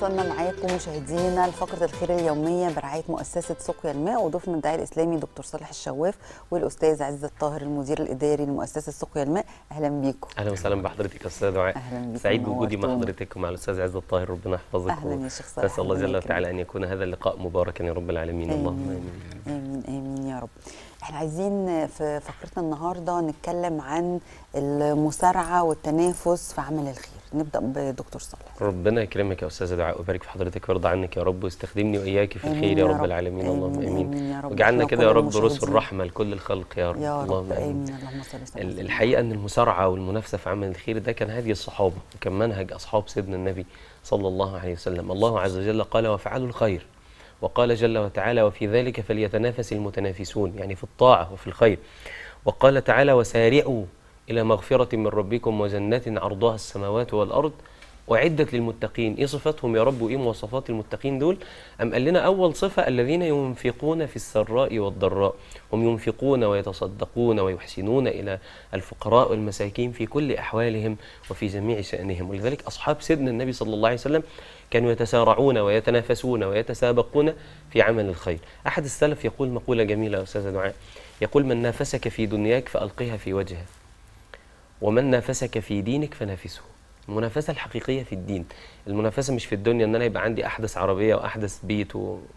وصلنا معاكم مشاهدينا لفقره الخير اليوميه برعايه مؤسسه سقيا الماء وضيفنا الداعي الاسلامي دكتور صالح الشواف والاستاذ عز الطاهر المدير الاداري لمؤسسه سقيا الماء اهلا بيكم اهلا وسهلا بحضرتك يا استاذ دعاء اهلا بيكم سعيد بوجودي مع نورتونا. حضرتك ومع الاستاذ عز الطاهر ربنا يحفظك اهلا يا شيخ صالح نسال الله ربنا جل يكرمك. وتعالى ان يكون هذا اللقاء مباركا يا رب العالمين اللهم امين امين امين يا رب احنا عايزين في فقرتنا النهارده نتكلم عن المسارعه والتنافس في عمل الخير نبدا بدكتور صالح ربنا يكرمك يا استاذ دعاء ويبارك في حضرتك ويرضى عنك يا رب ويستخدمني واياك في آمين الخير يا يا رب. رب العالمين اللهم آمين، امين آمين يا رب. وجعلنا إحنا كده يا كل رب رسل المشاهدين. رحمه لكل الخلق يا رب يا رب اللهم امين امين اللهم صل وسلم على ال- سيدنا الحقيقه ان المسارعه والمنافسه في عمل الخير ده كان هدي الصحابه وكان منهج اصحاب سيدنا النبي صلى الله عليه وسلم الله عز وجل قال وفعلوا الخير وقال جل وتعالى وفي ذلك فليتنافس المتنافسون يعني في الطاعه وفي الخير وقال تعالى وسارعوا الى مغفره من ربكم وجنات عرضها السماوات والارض أعدت للمتقين إيه صفاتهم يا رب وإيه مواصفات المتقين دول أم قال لنا أول صفة الذين ينفقون في السراء والضراء هم ينفقون ويتصدقون ويحسنون إلى الفقراء والمساكين في كل أحوالهم وفي جميع شأنهم ولذلك أصحاب سيدنا النبي صلى الله عليه وسلم كانوا يتسارعون ويتنافسون ويتسابقون في عمل الخير أحد السلف يقول مقولة جميلة يا أستاذ دعاء يقول من نافسك في دنياك فألقها في وجهه ومن نافسك في دينك فنافسه المنافسة الحقيقية في الدين المنافسة مش في الدنيا ان انا يبقى عندي احدث عربية واحدث بيت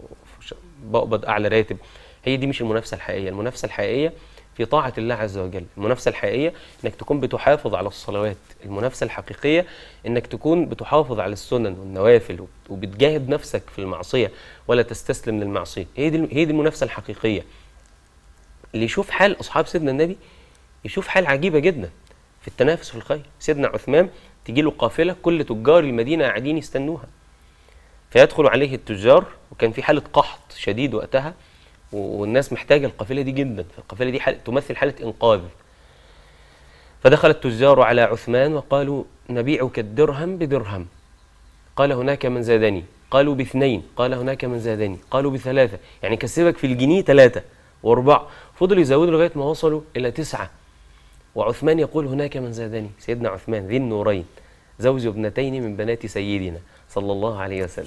وبقبض اعلى راتب هي دي مش المنافسة الحقيقية المنافسة الحقيقية في طاعة الله عز وجل المنافسة الحقيقية انك تكون بتحافظ على الصلوات المنافسة الحقيقية انك تكون بتحافظ على السنن والنوافل وبتجاهد نفسك في المعصية ولا تستسلم للمعصية هي دي هي دي المنافسة الحقيقية اللي يشوف حال اصحاب سيدنا النبي يشوف حال عجيبة جدا في التنافس في الخير سيدنا عثمان تجي له قافله كل تجار المدينه قاعدين يستنوها فيدخل عليه التجار وكان في حاله قحط شديد وقتها و- والناس محتاجه القافله دي جدا فالقافله دي حالة تمثل حاله انقاذ فدخل التجار على عثمان وقالوا نبيعك الدرهم بدرهم قال هناك من زادني قالوا باثنين قال هناك من زادني قالوا بثلاثة يعني كسبك في الجنيه ثلاثة واربعة فضلوا يزودوا لغاية ما وصلوا إلى تسعة وعثمان يقول هناك من زادني سيدنا عثمان ذي النورين زوج ابنتين من بنات سيدنا صلى الله عليه وسلم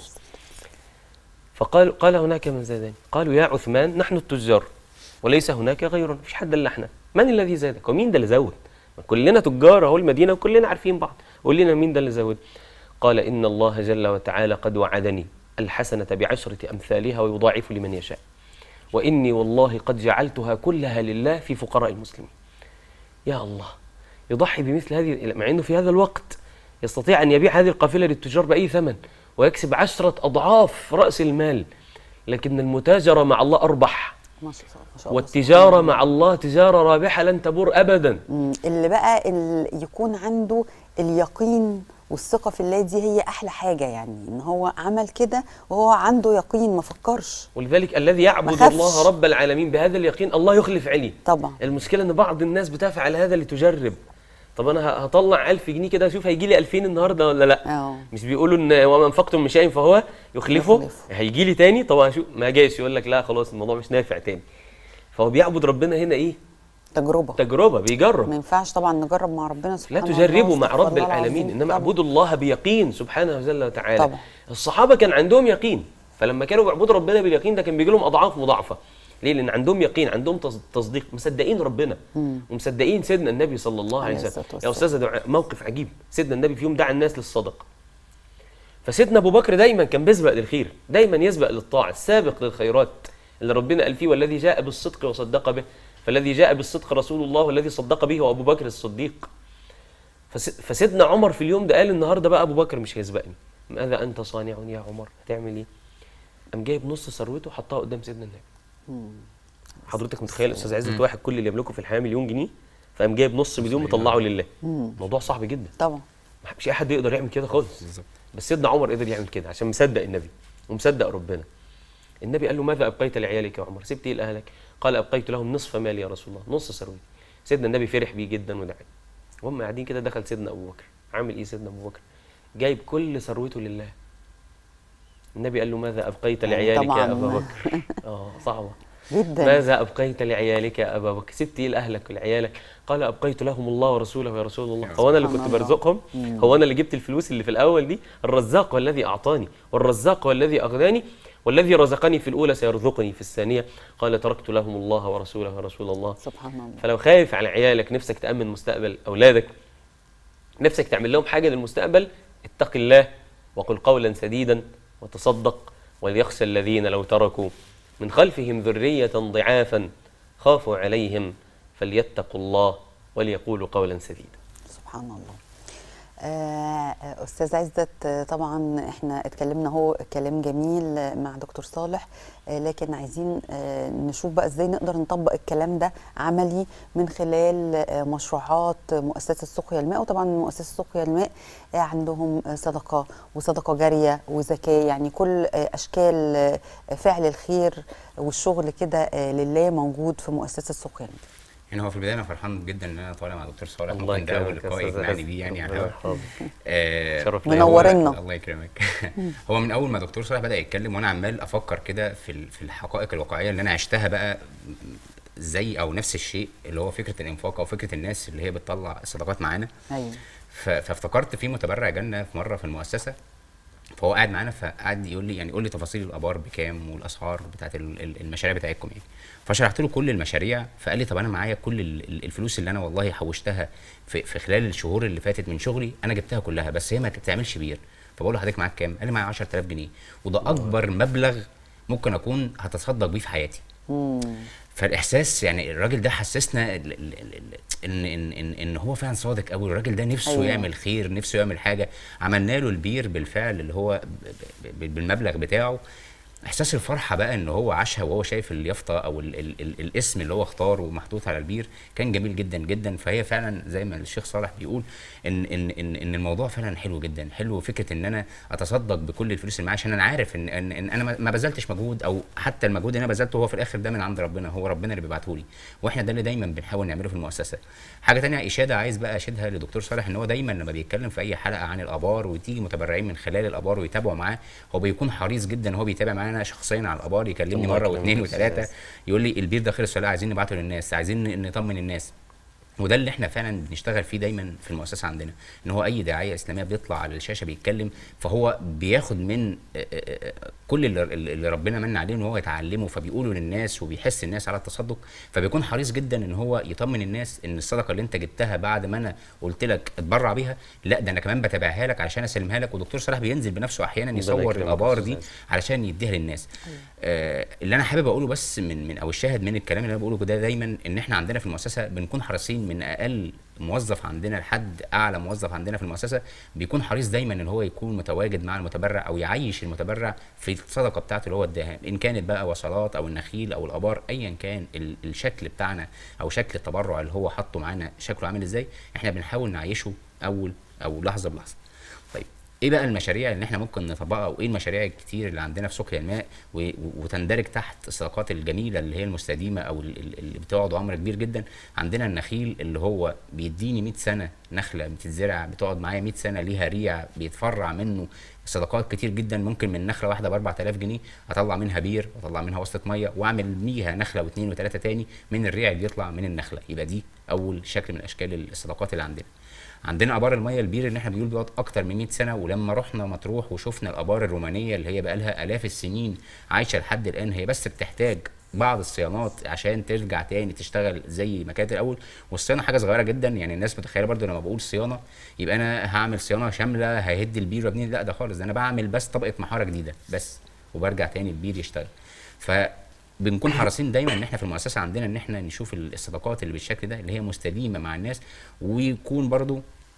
فقال قال هناك من زادني قالوا يا عثمان نحن التجار وليس هناك غيرنا مفيش حد الا احنا من الذي زادك ومين ده اللي زود ما كلنا تجار اهو المدينه وكلنا عارفين بعض قول لنا مين ده اللي زود قال ان الله جل وتعالى قد وعدني الحسنه بعشره امثالها ويضاعف لمن يشاء واني والله قد جعلتها كلها لله في فقراء المسلمين يا الله يضحي بمثل هذه مع انه في هذا الوقت يستطيع ان يبيع هذه القافله للتجار باي ثمن ويكسب عشره اضعاف راس المال لكن المتاجره مع الله اربح ما شاء الله ما شاء الله والتجاره مع الله تجاره رابحه لن تبور ابدا مم. اللي بقى اللي يكون عنده اليقين والثقه في الله دي هي احلى حاجه يعني ان هو عمل كده وهو عنده يقين ما فكرش ولذلك الذي يعبد خافش. الله رب العالمين بهذا اليقين الله يخلف عليه طبعا المشكله ان بعض الناس بتفعل هذا لتجرب طب انا ه- هطلع 1000 جنيه كده اشوف هيجي لي 2000 النهارده ولا لا اه مش بيقولوا ان وما انفقتم من شيء فهو يخلفه, يخلفه. هيجي لي تاني طبعا شو ما جاش يقول لك لا خلاص الموضوع مش نافع تاني فهو بيعبد ربنا هنا ايه تجربه تجربه بيجرب ما ينفعش طبعا نجرب مع ربنا لا سبحانه تجربوا مع واستغفر رب الله العالمين العظيم. انما طبعاً. اعبدوا الله بيقين سبحانه جل وتعالى طبعا. الصحابه كان عندهم يقين فلما كانوا بيعبدوا ربنا باليقين ده كان بيجي لهم اضعاف مضاعفه ليه لان عندهم يقين عندهم تص- تصديق مصدقين ربنا ومصدقين سيدنا النبي صلى الله عليه عليه وسلم الصلاة يا والسلام. استاذ دعاء موقف عجيب سيدنا النبي في يوم دعا الناس للصدقه فسيدنا ابو بكر دايما كان بيسبق للخير دايما يسبق للطاعه السابق للخيرات اللي ربنا قال فيه والذي جاء بالصدق وصدق به فالذي جاء بالصدق رسول الله والذي صدق به هو ابو بكر الصديق فس- فسيدنا عمر في اليوم ده قال النهارده بقى ابو بكر مش هيسبقني ماذا انت صانع يا عمر هتعمل ايه قام جايب نص ثروته وحطها قدام سيدنا النبي حضرتك متخيل استاذ عزت واحد كل اللي يملكه في الحياه مليون جنيه فقام جايب نص مليون مطلعه لله موضوع صعب جدا طبعا مش اي حد يقدر يعمل كده خالص بس سيدنا عمر قدر يعمل كده عشان مصدق النبي ومصدق ربنا النبي قال له ماذا ابقيت لعيالك يا عمر سبت ايه لاهلك قال ابقيت لهم نصف مالي يا رسول الله نص ثروتي سيدنا النبي فرح بيه جدا ودعا وهم قاعدين كده دخل سيدنا ابو بكر عامل ايه سيدنا ابو بكر جايب كل ثروته لله النبي قال له ماذا ابقيت يعني لعيالك يا طبعاً. ابا بكر اه صعبه جدا ماذا ابقيت لعيالك يا ابا بكر سبت ايه لاهلك ولعيالك قال ابقيت لهم الله ورسوله يا رسول الله هو انا اللي سبحان كنت الله. برزقهم هو انا اللي جبت الفلوس اللي في الاول دي الرزاق هو الذي اعطاني والرزاق هو الذي اغناني والذي رزقني في الاولى سيرزقني في الثانيه قال تركت لهم الله ورسوله يا رسول الله سبحان الله فلو خايف على عيالك نفسك تامن مستقبل اولادك نفسك تعمل لهم حاجه للمستقبل اتق الله وقل قولا سديدا وتصدق وليخشى الذين لو تركوا من خلفهم ذريه ضعافا خافوا عليهم فليتقوا الله وليقولوا قولا سديدا سبحان الله آه، استاذ عزت آه، طبعا احنا اتكلمنا هو كلام جميل آه، مع دكتور صالح آه، لكن عايزين آه، نشوف بقى ازاي نقدر نطبق الكلام ده عملي من خلال آه، مشروعات مؤسسه سقيا الماء وطبعا مؤسسه سقيا الماء آه، عندهم آه، صدقه وصدقه جاريه وزكاه يعني كل آه، اشكال آه، فعل الخير والشغل كده آه، لله موجود في مؤسسه سقيا الماء يعني هو في البدايه انا فرحان جدا ان انا طالع مع دكتور صالح الله ممكن ده اول يكرمك يا لقاء أستاذ يجمعني عز. بيه يعني على ربنا الهواء. يحفظك. آه، شرف هو- ليا. منورنا. الله يكرمك هو من اول ما دكتور صالح بدا يتكلم وانا عمال افكر كده في ال- في الحقائق الواقعيه اللي انا عشتها بقى زي او نفس الشيء اللي هو فكره الانفاق او فكره الناس اللي هي بتطلع الصدقات معانا ايوه ف- فافتكرت في متبرع جالنا في مره في المؤسسه فهو قاعد معانا فقعد يقول لي يعني قول لي تفاصيل الابار بكام والاسعار بتاعت ال- ال- المشاريع بتاعتكم يعني فشرحت له كل المشاريع فقال لي طب انا معايا كل ال- ال- الفلوس اللي انا والله حوشتها في, في خلال الشهور اللي فاتت من شغلي انا جبتها كلها بس هي ما بتعملش بير فبقول له حضرتك معاك كام؟ قال لي معايا 10000 جنيه وده اكبر مبلغ ممكن اكون هتصدق بيه في حياتي فالاحساس يعني الراجل ده حسسنا ال- ال- ال- ال- ان ان ان, إن هو فعلا صادق قوي الراجل ده نفسه أيوة. أيوة. يعمل خير نفسه يعمل حاجه عملنا له البير بالفعل اللي هو ب- ب- بالمبلغ بتاعه احساس الفرحه بقى ان هو عاشها وهو شايف اليافطه او ال ال ال الاسم اللي هو اختاره ومحطوط على البير كان جميل جدا جدا فهي فعلا زي ما الشيخ صالح بيقول ان ان ان, إن الموضوع فعلا حلو جدا حلو فكره ان انا اتصدق بكل الفلوس اللي معايا عشان انا عارف ان ان, إن انا ما- ما بذلتش مجهود او حتى المجهود اللي انا بذلته هو في الاخر ده من عند ربنا هو ربنا اللي بيبعته لي واحنا ده اللي دايما بنحاول نعمله في المؤسسه حاجه تانية اشاده عايز بقى اشيدها لدكتور صالح ان هو دايما لما بيتكلم في اي حلقه عن الابار وتيجي متبرعين من خلال الابار ويتابعوا معاه هو بيكون حريص جدا هو بيتابع معانا أنا شخصيا على الابار يكلمني الله مره يكرمك واثنين يا وثلاثه أستاذ. يقول لي البير ده خلص ولا عايزين نبعته للناس عايزين نطمن الناس وده اللي احنا فعلا بنشتغل فيه دايما في المؤسسه عندنا ان هو اي داعيه اسلاميه بيطلع على الشاشه بيتكلم فهو بياخد من آه، آه، آه، كل اللي, اللي ربنا من عليه ان هو يتعلمه فبيقوله للناس وبيحس الناس على التصدق فبيكون حريص جدا ان هو يطمن الناس ان الصدقه اللي انت جبتها بعد ما انا قلت لك اتبرع بيها لا ده انا كمان بتابعها لك علشان اسلمها لك ودكتور صلاح بينزل بنفسه احيانا ربنا يصور يكرمك يا الابار أستاذ دي عز. علشان يديها للناس آه اللي انا حابب اقوله بس من من او الشاهد من الكلام اللي انا بقوله ده دايما ان احنا عندنا في المؤسسه بنكون حريصين من اقل موظف عندنا لحد اعلى موظف عندنا في المؤسسه بيكون حريص دايما ان هو يكون متواجد مع المتبرع او يعيش المتبرع في الصدقه بتاعته اللي هو اداها ان كانت بقى وصلات او النخيل او الابار ايا كان ال- الشكل بتاعنا او شكل التبرع اللي هو حاطه معانا شكله عامل ازاي احنا بنحاول نعيشه اول او لحظه بلحظه طيب ايه بقى المشاريع اللي احنا ممكن نطبقها وايه المشاريع الكتير اللي عندنا في سقيا الماء و- و- وتندرج تحت الصدقات الجميله اللي هي المستديمه او ال- ال- اللي بتقعد عمر كبير جدا عندنا النخيل اللي هو بيديني 100 سنه نخله بتتزرع بتقعد معايا 100 سنه ليها ريع بيتفرع منه صدقات كتير جدا ممكن من نخله واحده ب 4000 جنيه اطلع منها بير واطلع منها وسطه ميه واعمل بيها نخله واثنين وثلاثه تاني من الريع اللي يطلع من النخله يبقى دي اول شكل من اشكال الصدقات اللي عندنا عندنا ابار الميه البير اللي احنا بنقول بيقعد اكتر من 100 سنه ولما رحنا مطروح وشفنا الابار الرومانيه اللي هي بقى لها الاف السنين عايشه لحد الان هي بس بتحتاج بعض الصيانات عشان ترجع تاني تشتغل زي ما كانت الاول والصيانه حاجه صغيره جدا يعني الناس متخيله برضو لما بقول صيانه يبقى انا هعمل صيانه شامله ههد البير وابني لا ده خالص ده انا بعمل بس طبقه محاره جديده بس وبرجع تاني البير يشتغل ف بنكون حريصين دايما ان احنا في المؤسسه عندنا ان احنا نشوف الصدقات اللي بالشكل ده اللي هي مستديمه مع الناس ويكون برضو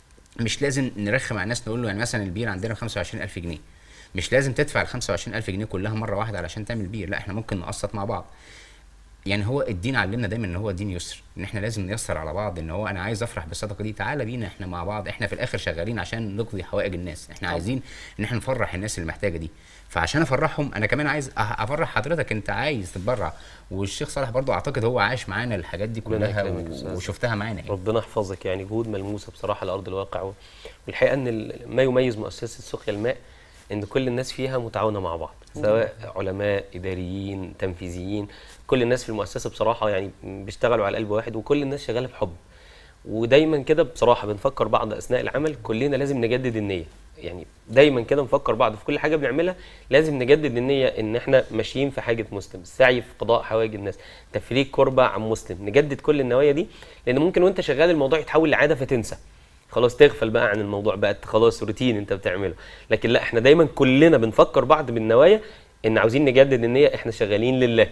مش لازم نرخم على الناس نقول له يعني مثلا البير عندنا ب 25000 جنيه مش لازم تدفع ال 25000 جنيه كلها مره واحده علشان تعمل بير لا احنا ممكن نقسط مع بعض يعني هو الدين علمنا دايما ان هو دين يسر ان احنا لازم نيسر على بعض ان هو انا عايز افرح بالصدقه دي تعالى بينا احنا مع بعض احنا في الاخر شغالين عشان نقضي حوائج الناس احنا عايزين ان احنا نفرح الناس اللي محتاجه دي فعشان افرحهم انا كمان عايز أه- افرح حضرتك انت عايز تتبرع والشيخ صالح برضو اعتقد هو عاش معانا الحاجات دي ربنا كلها يكرمك يا و- أستاذ. وشفتها معانا يعني. ربنا يحفظك يعني جهود ملموسه بصراحه على ارض الواقع والحقيقه ان ال- ما يميز مؤسسه سقيا الماء ان كل الناس فيها متعاونه مع بعض سواء علماء اداريين تنفيذيين كل الناس في المؤسسه بصراحه يعني بيشتغلوا على قلب واحد وكل الناس شغاله بحب ودايما كده بصراحه بنفكر بعض اثناء العمل كلنا لازم نجدد النيه يعني دايما كده نفكر بعض في كل حاجه بنعملها لازم نجدد النيه ان احنا ماشيين في حاجه مسلم السعي في قضاء حوائج الناس تفريج كربه عن مسلم نجدد كل النوايا دي لان ممكن وانت شغال الموضوع يتحول لعاده فتنسى خلاص تغفل بقى عن الموضوع بقت خلاص روتين انت بتعمله لكن لا احنا دايما كلنا بنفكر بعض بالنوايا ان عاوزين نجدد النيه احنا شغالين لله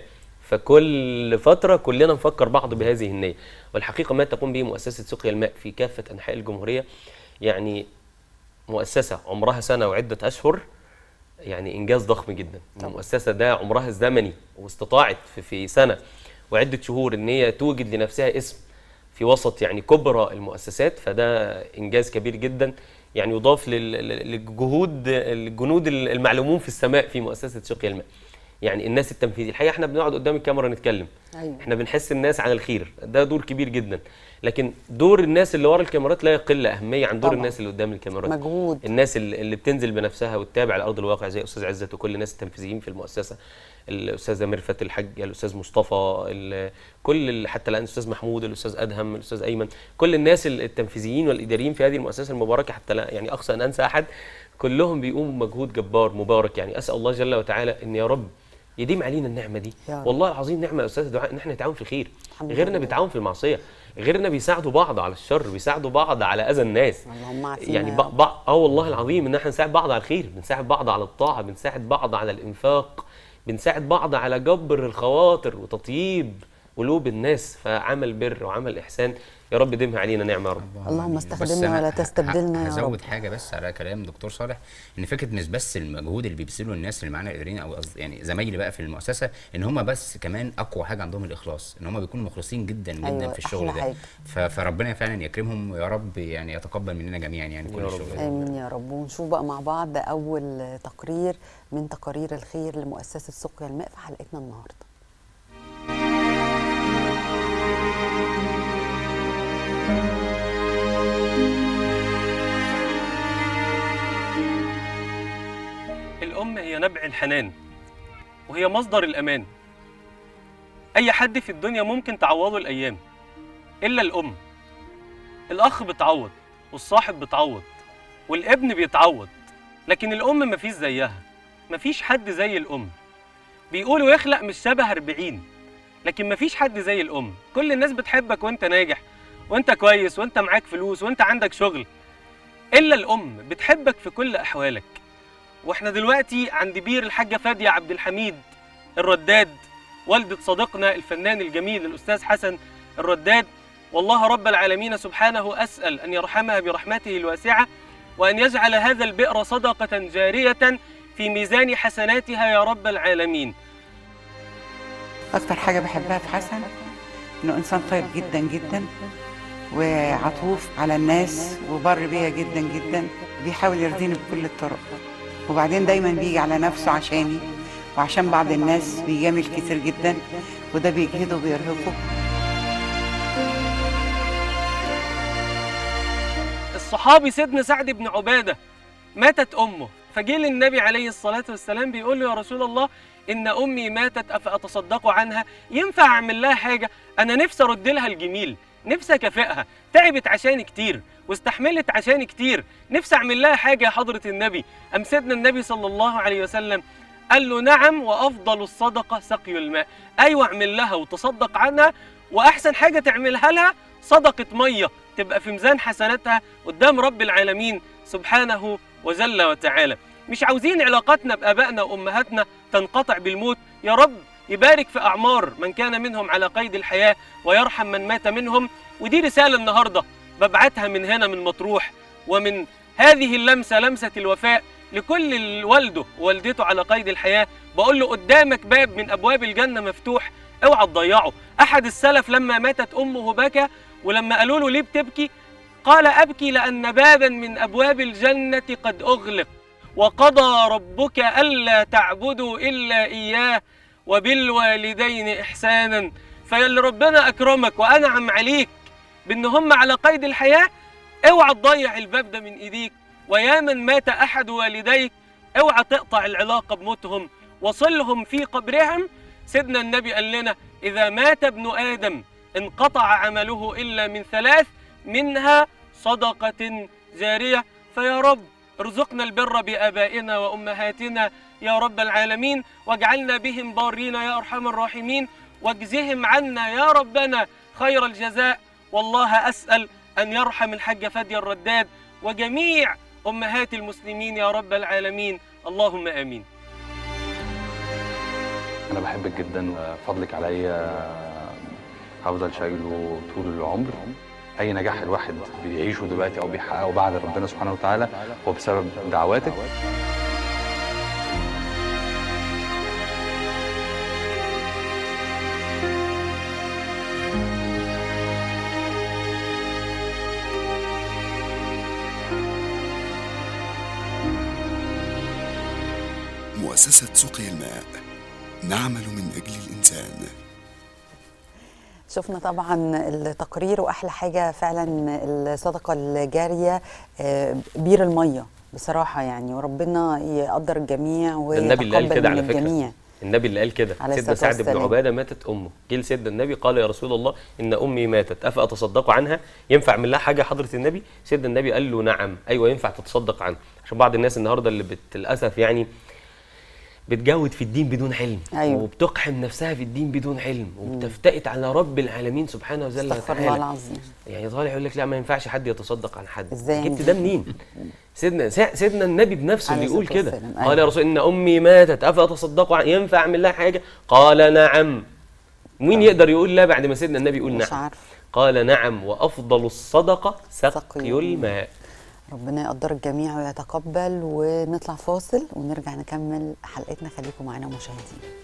فكل فتره كلنا نفكر بعض بهذه النيه والحقيقه ما تقوم به مؤسسه سقيا الماء في كافه انحاء الجمهوريه يعني مؤسسه عمرها سنه وعده اشهر يعني انجاز ضخم جدا المؤسسه ده عمرها الزمني واستطاعت في, في سنه وعده شهور ان هي توجد لنفسها اسم في وسط يعني كبرى المؤسسات فده انجاز كبير جدا يعني يضاف لل- لل- للجهود الجنود المعلومون في السماء في مؤسسه سقيا الماء يعني الناس التنفيذي الحقيقه احنا بنقعد قدام الكاميرا نتكلم أيوة. احنا بنحس الناس على الخير ده دور كبير جدا لكن دور الناس اللي ورا الكاميرات لا يقل اهميه عن دور طبعاً. الناس اللي قدام الكاميرات مجهود الناس اللي اللي بتنزل بنفسها وتتابع على ارض الواقع زي استاذ عزت وكل الناس التنفيذيين في المؤسسه الاستاذه ميرفت الحاج الاستاذ مصطفى ال- كل ال- حتى الان الاستاذ محمود الاستاذ ادهم الاستاذ ايمن كل الناس ال- التنفيذيين والاداريين في هذه المؤسسه المباركه حتى لا يعني اخشى ان انسى احد كلهم بيقوموا بمجهود جبار مبارك يعني اسال الله جل وتعالى ان يا رب يديم علينا النعمه دي يا رب. والله العظيم نعمه يا استاذ دعاء ان احنا نتعاون في الخير الحمد غيرنا لله. بيتعاون في المعصيه غيرنا بيساعدوا بعض على الشر بيساعدوا بعض على اذى الناس اللهم عافينا يعني يا بع- بع- اه والله العظيم ان احنا نساعد بعض على الخير بنساعد بعض على الطاعه بنساعد بعض على الانفاق بنساعد بعض على جبر الخواطر وتطيب قلوب الناس فعمل بر وعمل احسان يا رب ديمها علينا نعمه يا رب اللهم بس استخدمنا أنا ولا ه- ه- تستبدلنا يا هزود رب حاجه بس على كلام دكتور صالح ان فكره مش بس المجهود اللي بيبذلوا الناس اللي معانا قادرين او قصد- يعني زمايلي بقى في المؤسسه ان هم بس كمان اقوى حاجه عندهم الاخلاص ان هم بيكونوا مخلصين جدا جدا أيوة، في الشغل أحلى ده حاجة. ف- فربنا فعلا يكرمهم ويا رب يعني يتقبل مننا جميعا يعني كل يا رب. الشغل ده امين يا رب ونشوف بقى مع بعض اول تقرير من تقارير الخير لمؤسسه سقيا الماء في حلقتنا النهارده الأم هي نبع الحنان وهي مصدر الأمان أي حد في الدنيا ممكن تعوضه الأيام إلا الأم الأخ بتعوض والصاحب بتعوض والابن بيتعوض لكن الأم مفيش زيها مفيش حد زي الأم بيقولوا يخلق مش شبه أربعين لكن مفيش حد زي الأم كل الناس بتحبك وانت ناجح وانت كويس وانت معاك فلوس وانت عندك شغل إلا الأم بتحبك في كل أحوالك واحنا دلوقتي عند بير الحاجة فادية عبد الحميد الرداد والدة صديقنا الفنان الجميل الأستاذ حسن الرداد والله رب العالمين سبحانه أسأل أن يرحمها برحمته الواسعة وأن يجعل هذا البئر صدقة جارية في ميزان حسناتها يا رب العالمين أكتر حاجة بحبها في حسن إنه إنسان طيب جدا جدا وعطوف على الناس وبر بيها جدا جدا بيحاول يرضيني بكل الطرق وبعدين دايما بيجي على نفسه عشاني وعشان بعض الناس بيجامل كتير جدا وده بيجهده وبيرهقه الصحابي سيدنا سعد بن عبادة ماتت أمه فجه للنبي عليه الصلاة والسلام بيقول له يا رسول الله إن أمي ماتت أفأتصدق عنها ينفع أعمل لها حاجة أنا نفسي أرد لها الجميل نفسي أكافئها تعبت عشاني كتير واستحملت عشاني كتير نفسي أعمل لها حاجة يا حضرة النبي أم سيدنا النبي صلى الله عليه وسلم قال له نعم وأفضل الصدقة سقي الماء أيوة اعمل لها وتصدق عنها وأحسن حاجة تعملها لها صدقة مية تبقى في ميزان حسناتها قدام رب العالمين سبحانه وجل وتعالى مش عاوزين علاقاتنا بآبائنا وأمهاتنا تنقطع بالموت يا رب يبارك في أعمار من كان منهم على قيد الحياة ويرحم من مات منهم ودي رسالة النهاردة ببعتها من هنا من مطروح ومن هذه اللمسة لمسة الوفاء لكل اللي والده ووالدته على قيد الحياة بقول له قدامك باب من أبواب الجنة مفتوح اوعى تضيعه أحد السلف لما ماتت أمه بكى ولما قالوا له ليه بتبكي قال أبكي لأن بابا من أبواب الجنة قد أغلق وقضى ربك ألا تعبدوا إلا إياه وبالوالدين إحسانا فيلي ربنا أكرمك وأنعم عليك بأن هم على قيد الحياة اوعى تضيع الباب ده من إيديك ويا من مات أحد والديك اوعى تقطع العلاقة بموتهم وصلهم في قبرهم سيدنا النبي قال لنا إذا مات ابن آدم انقطع عمله إلا من ثلاث منها صدقة جارية فيا رب ارزقنا البر بآبائنا وأمهاتنا يا رب العالمين واجعلنا بهم بارين يا أرحم الراحمين واجزهم عنا يا ربنا خير الجزاء والله أسأل أن يرحم الحاج فدي الرداد وجميع أمهات المسلمين يا رب العالمين اللهم آمين أنا بحبك جدا فضلك عليا هفضل شايله طول العمر أي نجاح الواحد بيعيشه دلوقتي أو بيحققه بعد ربنا سبحانه وتعالى هو بسبب دعواتك مؤسسة سقي الماء نعمل من أجل الإنسان شفنا طبعا التقرير واحلى حاجه فعلا الصدقه الجاريه آه، بير الميه بصراحه يعني وربنا يقدر الجميع ده النبي اللي قال ويتقبل كده من على فكره الجميع النبي اللي قال كده عليه سيدنا الصلاة سعد بن والسلام. عباده ماتت امه جه لسيدنا النبي قال يا رسول الله ان امي ماتت افاتصدق عنها ينفع من لها حاجه حضره النبي سيدنا النبي قال له نعم ايوه ينفع تتصدق عنها عشان بعض الناس النهارده اللي بت... للاسف يعني بتجود في الدين بدون علم أيوة. وبتقحم نفسها في الدين بدون علم وبتفتئت على رب العالمين سبحانه وجل استغفر الله وتعالى العظيم يعني طالع يقول لك لا ما ينفعش حد يتصدق عن حد إزاي جبت يعني؟ ده منين سيدنا سا- سيدنا النبي بنفسه اللي عليه يقول الصلاة كده والسلام. قال أيوة. يا رسول ان امي ماتت افاتصدق عن ينفع اعمل لها حاجه قال نعم مين يقدر يقول لا بعد ما سيدنا النبي يقول مش نعم عارف قال نعم وافضل الصدقه سقي سقي الماء ربنا يقدر الجميع ويتقبل ونطلع فاصل ونرجع نكمل حلقتنا خليكم معانا مشاهدين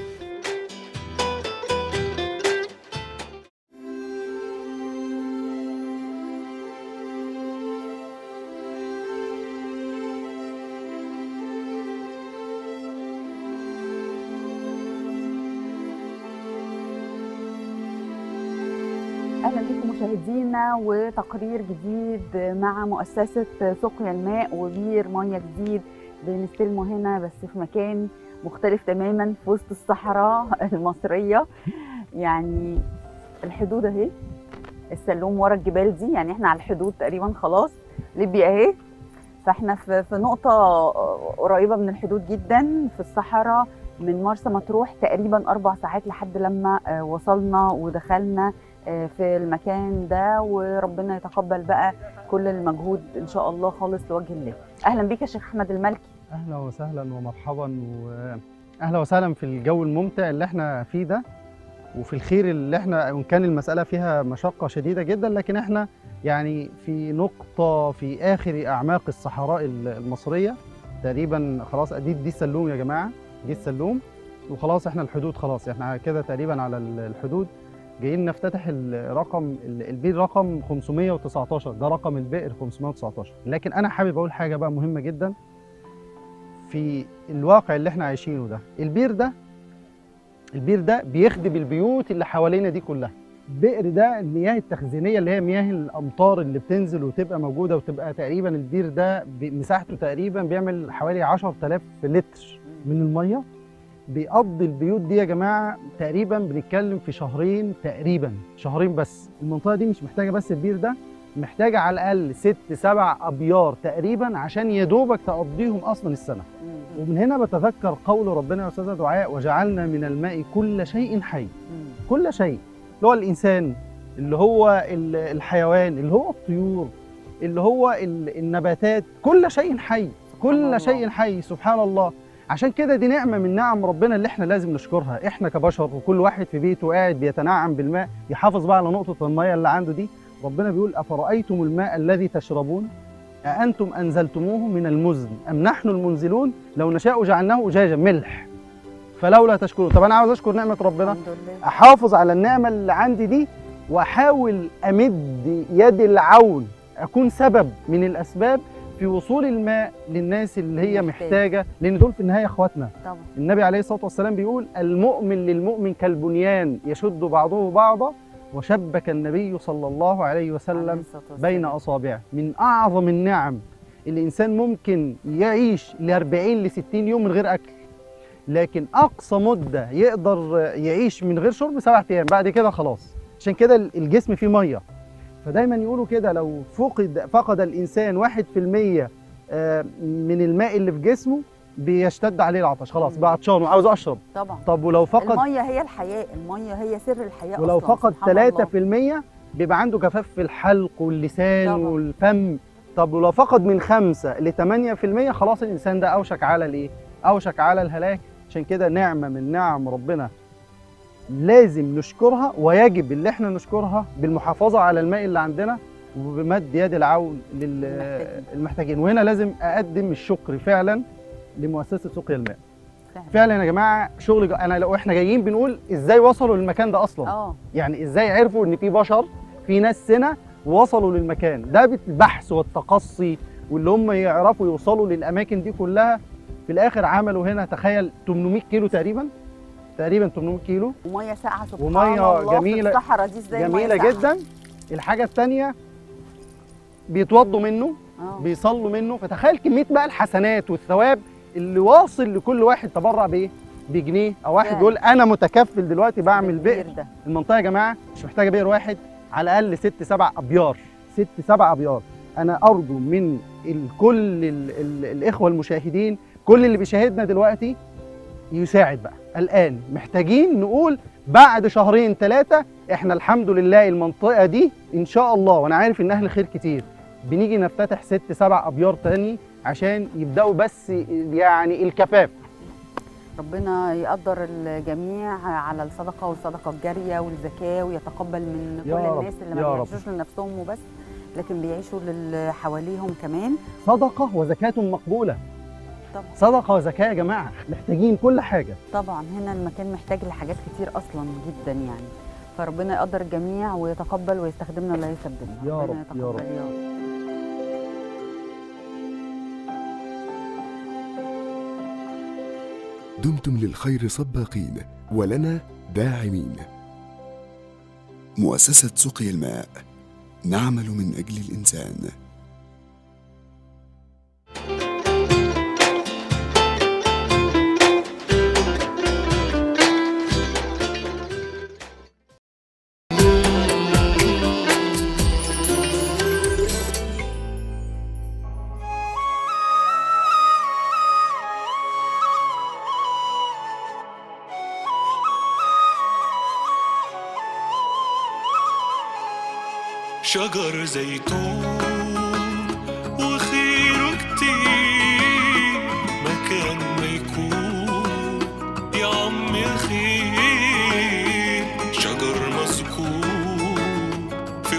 اهلا بكم مشاهدينا وتقرير جديد مع مؤسسه سقيا الماء وبير ميه جديد بنستلمه هنا بس في مكان مختلف تماما في وسط الصحراء المصريه يعني الحدود اهي السلوم ورا الجبال دي يعني احنا على الحدود تقريبا خلاص ليبيا اهي فاحنا في في نقطه قريبه من الحدود جدا في الصحراء من مرسى مطروح تقريبا اربع ساعات لحد لما آه، وصلنا ودخلنا آه، في المكان ده وربنا يتقبل بقى كل المجهود ان شاء الله خالص لوجه الله اهلا بيك يا شيخ احمد الملكي اهلا وسهلا ومرحبا واهلا وسهلا في الجو الممتع اللي احنا فيه ده وفي الخير اللي احنا وان كان المساله فيها مشقه شديده جدا لكن احنا يعني في نقطه في اخر اعماق الصحراء المصريه تقريبا خلاص دي دي السلوم يا جماعه دي السلوم وخلاص احنا الحدود خلاص احنا كده تقريبا على الحدود جايين نفتتح الرقم البير رقم 519 ده رقم البئر 519 لكن انا حابب اقول حاجه بقى مهمه جدا في الواقع اللي احنا عايشينه ده البير ده البير ده بيخدم البيوت اللي حوالينا دي كلها البئر ده المياه التخزينيه اللي هي مياه الامطار اللي بتنزل وتبقى موجوده وتبقى تقريبا البير ده مساحته تقريبا بيعمل حوالي 10000 لتر من الميه بيقضي البيوت دي يا جماعه تقريبا بنتكلم في شهرين تقريبا شهرين بس المنطقه دي مش محتاجه بس البير ده محتاجه على الاقل ست سبع ابيار تقريبا عشان يا دوبك تقضيهم اصلا السنه ومن هنا بتذكر قول ربنا يا استاذه دعاء وجعلنا من الماء كل شيء حي كل شيء اللي هو الانسان اللي هو ال- الحيوان اللي هو الطيور اللي هو ال- النباتات كل شيء حي كل الله. شيء حي سبحان الله عشان كده دي نعمه من نعم ربنا اللي احنا لازم نشكرها احنا كبشر وكل واحد في بيته قاعد بيتنعم بالماء يحافظ بقى على نقطه الميه اللي عنده دي ربنا بيقول افرايتم الماء الذي تشربون أأنتم أنزلتموه من المزن أم نحن المنزلون لو نشاء جعلناه أجاجا ملح فلولا تشكرون طب أنا عاوز أشكر نعمة ربنا الحمد لله أحافظ على النعمة اللي عندي دي وأحاول أمد يد العون أكون سبب من الأسباب في وصول الماء للناس اللي هي محتاج. محتاجة لأن دول في النهاية إخواتنا طبعا النبي عليه الصلاة والسلام بيقول المؤمن للمؤمن كالبنيان يشد بعضه بعضا وشبك النبي صلى الله عليه عليه وسلم الصلاة والسلام. بين اصابعه من اعظم النعم اللي الانسان ممكن يعيش ل 40 ل 60 يوم من غير اكل لكن اقصى مده يقدر يعيش من غير شرب سبع ايام بعد كده خلاص عشان كده الجسم فيه ميه فدايما يقولوا كده لو فقد فقد الانسان واحد في المية آه، من الماء اللي في جسمه بيشتد عليه العطش خلاص مم. بقى عطشان وعاوز اشرب طبعا طب ولو فقد الميه هي الحياه الميه هي سر الحياه ولو أصلاً، فقد سبحان الله. 3% بيبقى عنده جفاف في الحلق واللسان طبعاً. والفم طب ولو فقد من 5 ل 8% خلاص الانسان ده اوشك على الايه؟ اوشك على الهلاك عشان كده نعمه من نعم ربنا لازم نشكرها ويجب اللي احنا نشكرها بالمحافظه على الماء اللي عندنا وبمد يد العون المحتاجين. للمحتاجين وهنا لازم اقدم الشكر فعلا لمؤسسه سقيا الماء فعلا, فعلا يا جماعه شغل جا... انا لو احنا جايين بنقول ازاي وصلوا للمكان ده اصلا اه يعني ازاي عرفوا ان في بشر في ناس سنة وصلوا للمكان ده بالبحث والتقصي واللي هم يعرفوا يوصلوا للاماكن دي كلها في الاخر عملوا هنا تخيل 800 كيلو تقريبا تقريبا 800 كيلو وميه ساقعه سبحان ومية الله جميلة- في الصحراء دي ازاي مية جميله ساقعة؟ جدا الحاجه الثانيه بيتوضوا منه اه بيصلوا منه فتخيل كميه بقى الحسنات والثواب اللي واصل لكل واحد تبرع بايه بجنيه او واحد فعلا. يقول انا متكفل دلوقتي بعمل بالبير بئر ده المنطقه يا جماعه مش محتاجه بئر واحد على الاقل ست سبع ابيار ست سبع ابيار انا ارجو من ال- كل ال ال الاخوه المشاهدين كل اللي بيشاهدنا دلوقتي يساعد بقى الان محتاجين نقول بعد شهرين ثلاثه احنا الحمد لله المنطقه دي ان شاء الله وانا عارف ان اهل خير كتير بنيجي نفتتح ست سبع ابيار تاني عشان يبداوا بس يعني الكفاف ربنا يقدر الجميع على الصدقه والصدقه الجاريه والزكاه ويتقبل من كل يا رب، الناس اللي يا ما رب. بيعيشوش لنفسهم وبس لكن بيعيشوا للي حواليهم كمان صدقه وزكاه مقبوله طبعا صدقه وزكاه يا جماعه محتاجين كل حاجه طبعا هنا المكان محتاج لحاجات كتير اصلا جدا يعني فربنا يقدر الجميع ويتقبل ويستخدمنا ولا يستبدلنا يا ربنا رب، يا رب. يتقبل يا رب دمتم للخير سباقين ولنا داعمين مؤسسة سقي الماء نعمل من أجل الإنسان شجر زيتون وخيره كتير مكان ما يكون يا عم الخير شجر مذكور في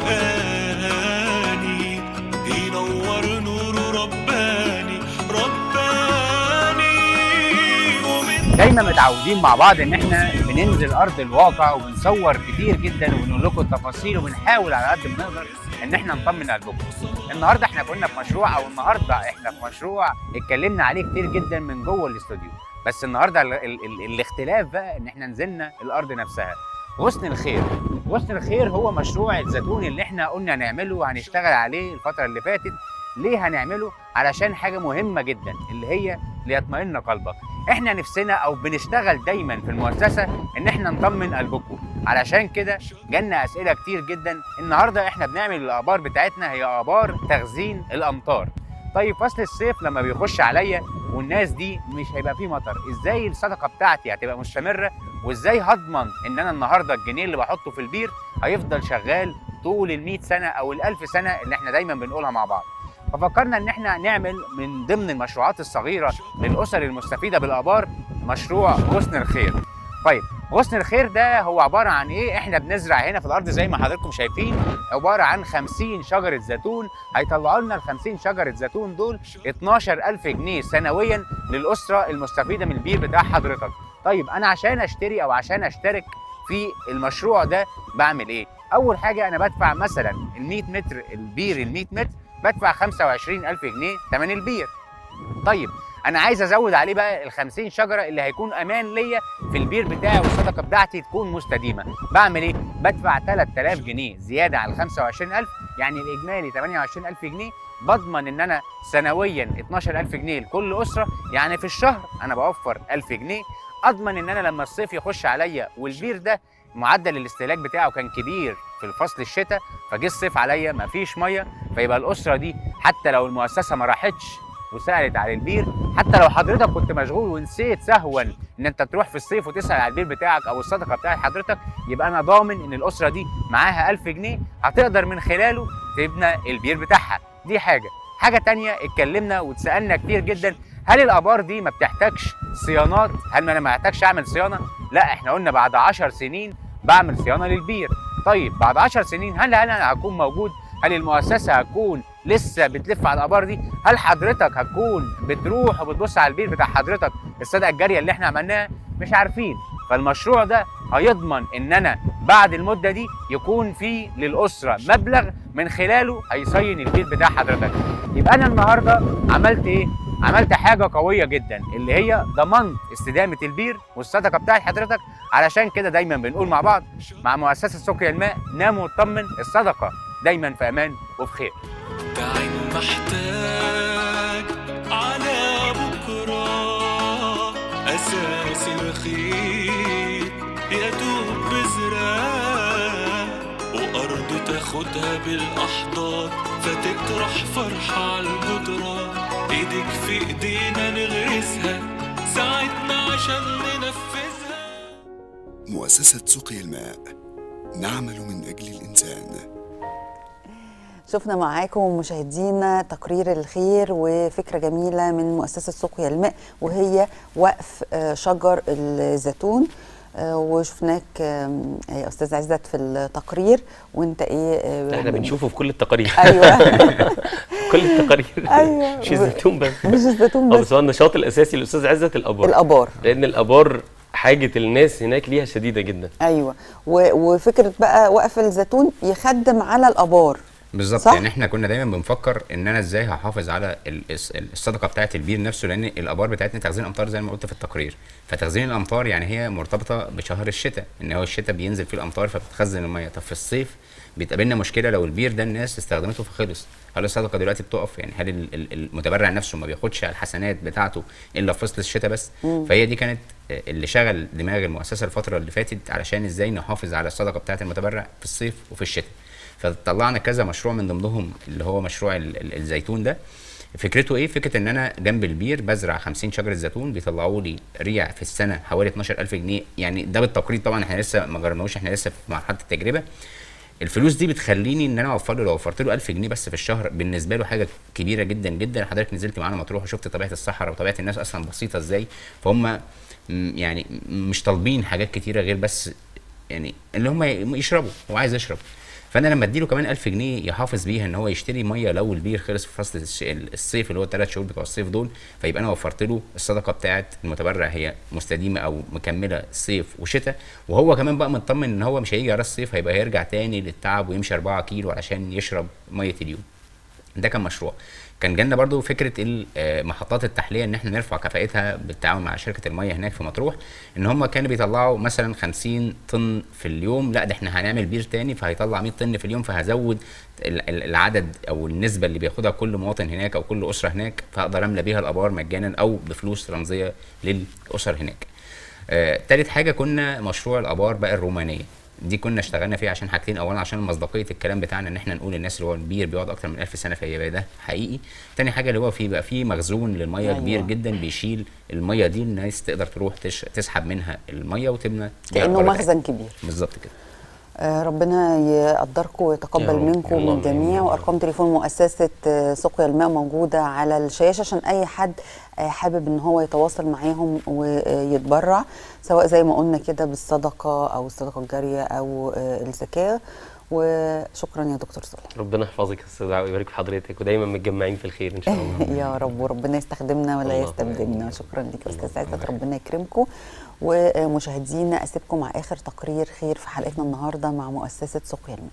قرآني ينور نور رباني رباني ومن دايما متعودين مع بعض ان احنا بننزل ارض الواقع وبنصور كتير جدا وبنقول لكم التفاصيل وبنحاول على قد ما نقدر ان احنا نطمن قلبكم. النهارده احنا كنا في مشروع او النهارده احنا في مشروع اتكلمنا عليه كتير جدا من جوه الاستوديو بس النهارده ال ال ال الاختلاف بقى ان احنا نزلنا الارض نفسها. غصن الخير غصن الخير هو مشروع الزيتون اللي احنا قلنا نعمله وهنشتغل عليه الفتره اللي فاتت ليه هنعمله علشان حاجه مهمه جدا اللي هي ليطمئن قلبك احنا نفسنا او بنشتغل دايما في المؤسسه ان احنا نطمن قلبكم علشان كده جالنا اسئله كتير جدا النهارده احنا بنعمل الابار بتاعتنا هي ابار تخزين الامطار طيب فصل الصيف لما بيخش عليا والناس دي مش هيبقى فيه مطر ازاي الصدقه بتاعتي هتبقى مستمره وازاي هضمن ان انا النهارده الجنيه اللي بحطه في البير هيفضل شغال طول ال 100 سنه او ال 1000 سنه اللي احنا دايما بنقولها مع بعض ففكرنا ان احنا نعمل من ضمن المشروعات الصغيره للاسر المستفيده بالابار مشروع غصن الخير طيب غصن الخير ده هو عباره عن ايه احنا بنزرع هنا في الارض زي ما حضراتكم شايفين عباره عن 50 شجره زيتون هيطلعوا لنا ال 50 شجره زيتون دول 12000 جنيه سنويا للاسره المستفيده من البير بتاع حضرتك طيب انا عشان اشتري او عشان اشترك في المشروع ده بعمل ايه اول حاجه انا بدفع مثلا ال 100 متر البير ال 100 متر بدفع 25000 جنيه ثمن البير طيب انا عايز ازود عليه بقى ال 50 شجره اللي هيكون امان ليا في البير بتاعي والصدقه بتاعتي تكون مستديمه بعمل ايه بدفع 3000 جنيه زياده على ال 25000 يعني الاجمالي 28000 جنيه بضمن ان انا سنويا 12000 جنيه لكل اسره يعني في الشهر انا بوفر 1000 جنيه اضمن ان انا لما الصيف يخش عليا والبير ده معدل الاستهلاك بتاعه كان كبير في الفصل الشتاء فجه الصيف عليا مفيش ميه فيبقى الاسره دي حتى لو المؤسسه ما راحتش وسالت على البير حتى لو حضرتك كنت مشغول ونسيت سهوا ان انت تروح في الصيف وتسال على البير بتاعك او الصدقه بتاعت حضرتك يبقى انا ضامن ان الاسره دي معاها 1000 جنيه هتقدر من خلاله تبنى البير بتاعها دي حاجه حاجه تانية اتكلمنا واتسالنا كتير جدا هل الابار دي ما بتحتاجش صيانات هل ما انا ما محتاجش اعمل صيانه لا احنا قلنا بعد 10 سنين بعمل صيانه للبير طيب بعد 10 سنين هل هل انا هكون موجود هل المؤسسه هتكون لسه بتلف على الابار دي هل حضرتك هتكون بتروح وبتبص على البير بتاع حضرتك الصدقه الجاريه اللي احنا عملناها مش عارفين فالمشروع ده هيضمن ان انا بعد المده دي يكون في للاسره مبلغ من خلاله هيصين البيت بتاع حضرتك يبقى انا النهارده عملت ايه عملت حاجه قويه جدا اللي هي ضمنت استدامه البير والصدقه بتاعت حضرتك علشان كده دايما بنقول مع بعض مع مؤسسه سقيا الماء نام واطمن الصدقه دايما في امان وفي خير تعين محتاج على بكرة أساس الخير يدوب بزراع وأرض تاخدها بالأحضان فتطرح فرحة على الجدران إيدك في إيدينا نغرسها ساعدنا عشان ننفذها مؤسسة سقي الماء نعمل من أجل الإنسان شفنا معاكم مشاهدينا تقرير الخير وفكرة جميلة من مؤسسة سقيا الماء وهي وقف آه، شجر الزيتون آه، وشفناك آم، يا استاذ عزت في التقرير وانت ايه آه، احنا بنشوفه في كل التقارير ايوه كل التقارير أيوة. مش الزيتون بس مش الزيتون اه بس بس هو النشاط الاساسي للاستاذ عزت الابار الابار لان الابار حاجه الناس هناك ليها شديده جدا ايوه و- وفكره بقى وقف الزيتون يخدم على الابار بالظبط صح؟ يعني احنا كنا دايما بنفكر ان انا ازاي هحافظ على ال- الس- الصدقه بتاعه البير نفسه لان الابار بتاعتنا تخزين الامطار زي ما قلت في التقرير فتخزين الامطار يعني هي مرتبطه بشهر الشتاء ان هو الشتاء بينزل فيه الامطار فبتخزن الميه طب في الصيف بيتقابلنا مشكله لو البير ده الناس استخدمته فخلص هل الصدقه دلوقتي بتقف يعني هل ال- ال- المتبرع نفسه ما بياخدش على الحسنات بتاعته الا في فصل الشتاء بس مم. فهي دي كانت آه، اللي شغل دماغ المؤسسه الفتره اللي فاتت علشان ازاي نحافظ على الصدقه بتاعه المتبرع في الصيف وفي الشتاء فطلعنا كذا مشروع من ضمنهم اللي هو مشروع ال- ال- الزيتون ده فكرته ايه فكره ان انا جنب البير بزرع 50 شجره زيتون بيطلعوا لي ريع في السنه حوالي 12000 جنيه يعني ده بالتقريب طبعا احنا لسه ما جربناهوش احنا لسه في مرحله التجربه الفلوس دي بتخليني ان انا اوفر له لو وفرت له 1000 جنيه بس في الشهر بالنسبه له حاجه كبيره جدا جدا حضرتك نزلت معانا مطروح وشفت طبيعه الصحراء وطبيعه الناس اصلا بسيطه ازاي فهم م- يعني مش طالبين حاجات كتيره غير بس يعني اللي هم ي- يشربوا هو عايز يشرب فانا لما اديله كمان 1000 جنيه يحافظ بيها ان هو يشتري ميه لو البير خلص في فصل الش- الصيف اللي هو الثلاث شهور بتوع الصيف دول فيبقى انا وفرت له الصدقه بتاعه المتبرع هي مستديمه او مكمله صيف وشتاء وهو كمان بقى مطمن ان هو مش هيجي على الصيف هيبقى هيرجع تاني للتعب ويمشي 4 كيلو علشان يشرب ميه اليوم ده كان مشروع كان جالنا برضو فكره ال- آه، محطات التحليه ان احنا نرفع كفاءتها بالتعاون مع شركه الميه هناك في مطروح ان هم كانوا بيطلعوا مثلا 50 طن في اليوم لا ده احنا هنعمل بير تاني فهيطلع 100 طن في اليوم فهزود ال- ال- العدد او النسبه اللي بياخدها كل مواطن هناك او كل اسره هناك فاقدر املى بيها الابار مجانا او بفلوس رمزيه للاسر هناك آه، تالت حاجه كنا مشروع الابار بقى الرومانيه دي كنا اشتغلنا فيها عشان حاجتين اولا عشان مصداقيه الكلام بتاعنا ان احنا نقول للناس اللي هو البير بيقعد اكتر من 1000 سنه فيبقى ده حقيقي تاني حاجه اللي هو في بقى في مخزون للميه أيوة. أيوة. كبير جدا بيشيل الميه دي الناس تقدر تروح تش... تسحب منها الميه وتملى بيها كانه الأرض مخزن كبير بالظبط كده آه، ربنا يقدركم ويتقبل يا رب. منكم اللهم من الجميع وارقام تليفون مؤسسه آه، سقيا الماء موجوده على الشاشه عشان اي حد آه، حابب ان هو يتواصل معاهم ويتبرع سواء زي ما قلنا كده بالصدقه او الصدقه الجاريه او آه، الزكاه وشكرا يا دكتور صالح ربنا يحفظك يا استاذ عاوي ويبارك في حضرتك ودايما متجمعين في الخير ان شاء الله يا رب وربنا يستخدمنا ولا اللهم يستبدلنا شكرا لك يا استاذ عزت ربنا يكرمكم ومشاهدينا اسيبكم مع اخر تقرير خير في حلقتنا النهارده مع مؤسسه سقيا الماء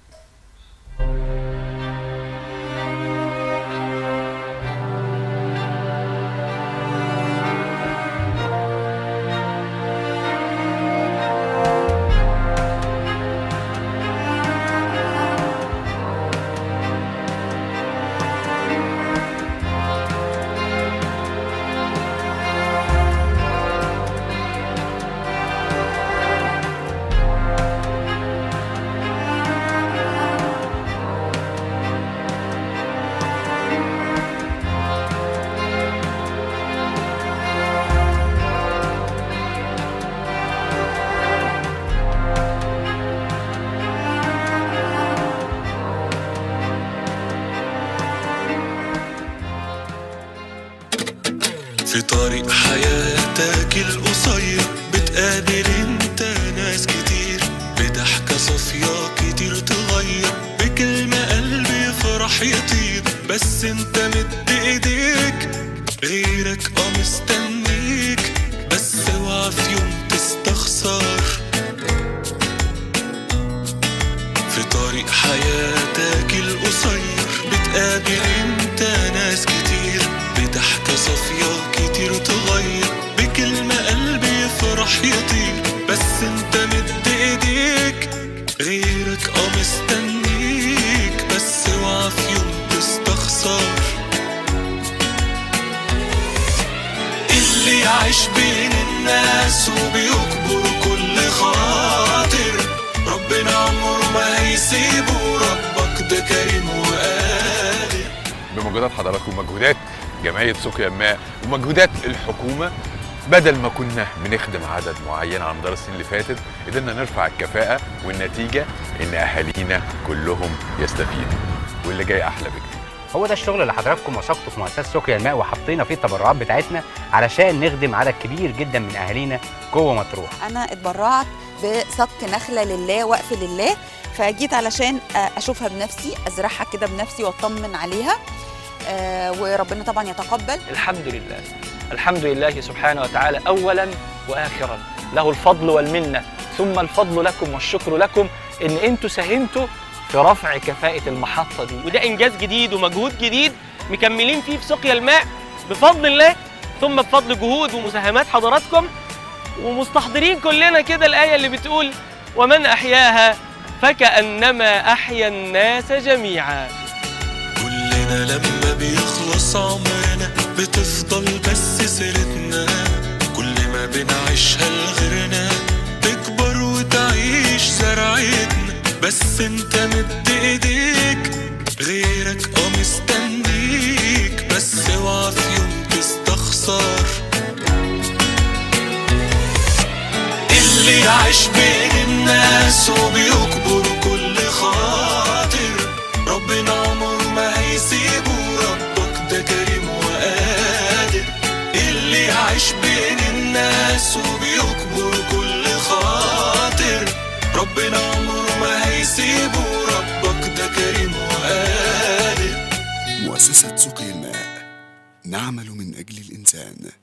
في طريق حياتك القصير بتقابل انت ناس كتير بضحكة صافية كتير تغير بكلمة قلبي يفرح يطير بس انت مد ايديك غيرك اه مستنيك بس اوعى في يوم تستخسر في طريق حياتك القصير بتقابل انت ناس كتير بضحكة صافية كتير تغير بكلمة قلبي يفرح يطير بس انت مد ايديك غيرك اه مستنيك بس اوعى في يوم تستخسر اللي يعيش بين الناس وبيكبر كل خاطر ربنا عمره ما هيسيبه ربك ده كريم وقادر بمجهودات حضراتكم ومجهودات جمعيه سقيا الماء ومجهودات الحكومه بدل ما كنا بنخدم عدد معين على مدار السنين اللي فاتت قدرنا نرفع الكفاءه والنتيجه ان اهالينا كلهم يستفيدوا واللي جاي احلى بكتير هو ده الشغل اللي حضراتكم وثقتوا في مؤسسه سقيا الماء وحطينا فيه التبرعات بتاعتنا علشان نخدم عدد كبير جدا من اهالينا جوه مطروح انا اتبرعت بسبق نخله لله وقف لله فجيت علشان اشوفها بنفسي ازرعها كده بنفسي واطمن عليها آه، وربنا طبعا يتقبل الحمد لله الحمد لله سبحانه وتعالى اولا واخرا له الفضل والمنه ثم الفضل لكم والشكر لكم ان انتوا ساهمتوا في رفع كفاءه المحطه دي وده انجاز جديد ومجهود جديد مكملين فيه في سقيا الماء بفضل الله ثم بفضل جهود ومساهمات حضراتكم ومستحضرين كلنا كده الايه اللي بتقول ومن احياها فكانما احيا الناس جميعا كلنا لما بيخلص عمرنا بتفضل بس سيرتنا كل ما بنعيشها لغيرنا تكبر وتعيش زرعتنا بس انت مد ايديك غيرك اه مستنيك بس اوعى في يوم تستخسر اللي يعيش بين الناس وبيكبر كل خاطر ربنا عمره ما هيسيبه ربك ده كريم وقادر اللي يعيش بين الناس وبيكبر كل خاطر ربنا عمره ما هيسيبه ربك ده كريم وقادر مؤسسة سقي الماء نعمل من أجل الإنسان